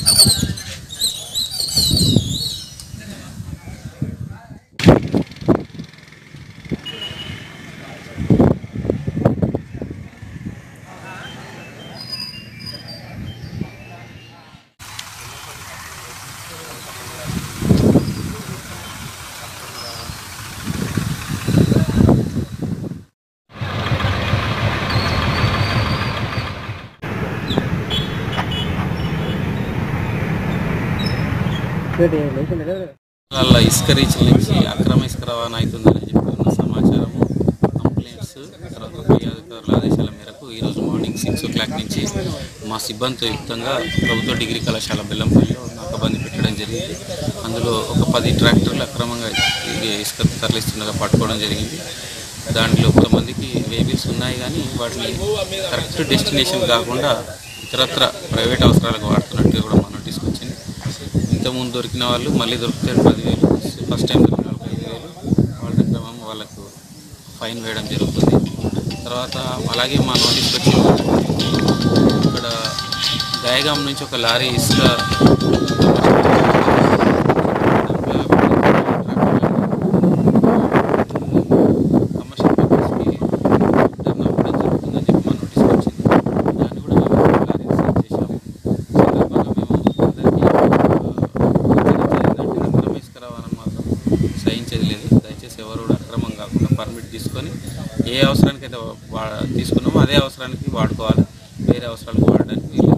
వాళ్ళ ఇసుక రీచ్ల నుంచి అక్రమ ఇసుక రవాణా అవుతుందని చెప్పి ఉన్న సమాచారము కంప్లైంట్స్ తర్వాత పై అధికారుల ఆదేశాల మేరకు ఈరోజు మార్నింగ్ సిక్స్ ఓ క్లాక్ నుంచి మా సిబ్బందితో యుక్తంగా ప్రభుత్వ డిగ్రీ కళాశాల బెల్లంపల్లిలో నాకబంది పెట్టడం జరిగింది అందులో ఒక పది ట్రాక్టర్లు అక్రమంగా ఈ ఇసుక తరలిస్తుండగా పట్టుకోవడం జరిగింది దాంట్లో కొంతమందికి వేబీస్ ఉన్నాయి కానీ వాటిని కరెక్ట్ డెస్టినేషన్ కాకుండా ఇతరత్ర ప్రైవేట్ అవసరాలకు వాడుతున్నట్టుగా కూడా మా నోటీస్కి వచ్చింది ఇంతకుముందు దొరికిన వాళ్ళు మళ్ళీ దొరికితే పదివేలు ఫస్ట్ టైం దొరికిన వాళ్ళకి ఐదు వేలు వాళ్ళ దగ్గర మేము వాళ్ళకు ఫైన్ వేయడం జరుగుతుంది తర్వాత అలాగే మా నోటీస్కి వచ్చింది ఇక్కడ దయగాం నుంచి ఒక లారీ ఇసుక కమర్షియల్ పర్పస్కి టర్న్ అవ్వడం జరుగుతుందని చెప్పి మా నోటీస్కి వచ్చింది దాన్ని కూడా మేము లారీ రిసీవ్ చేశాము సందర్భంగా మేము అందరికీ ఏంటంటే అక్రమ ఇసుక రవాణా మాత్రం సహించేది లేదు దయచేసి ఎవరు కూడా అక్రమం కాకుండా పర్మిట్ తీసుకొని ఏ అవసరానికి అయితే వా తీసుకున్నామో అదే అవసరానికి వాడుకోవాలి వేరే అవసరాలకు వాడడానికి వీలు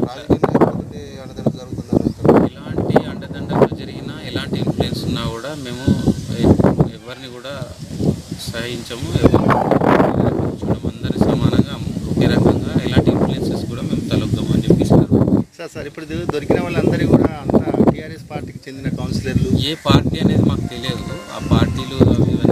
ఎలాంటి అండదండలు జరిగినా ఎలాంటి ఇన్ఫ్లుయెన్స్ ఉన్నా కూడా మేము ఎ- ఎవరిని కూడా సహించము ఎవరు చూడము అందరి సమానంగా ఒకే రకంగా ఎలాంటి ఇన్ఫ్లుయెన్సెస్ కూడా మేము తలొద్దాము అని చెప్పిస్తున్నారు సార్ సార్ ఇప్పుడు ఇది దొరికిన వాళ్ళందరూ కూడా అంతా టీఆర్ఎస్ పార్టీకి చెందిన కౌన్సిలర్లు ఏ పార్టీ అనేది మాకు తెలియదు ఆ పార్టీలు అవి ఇవన్నీ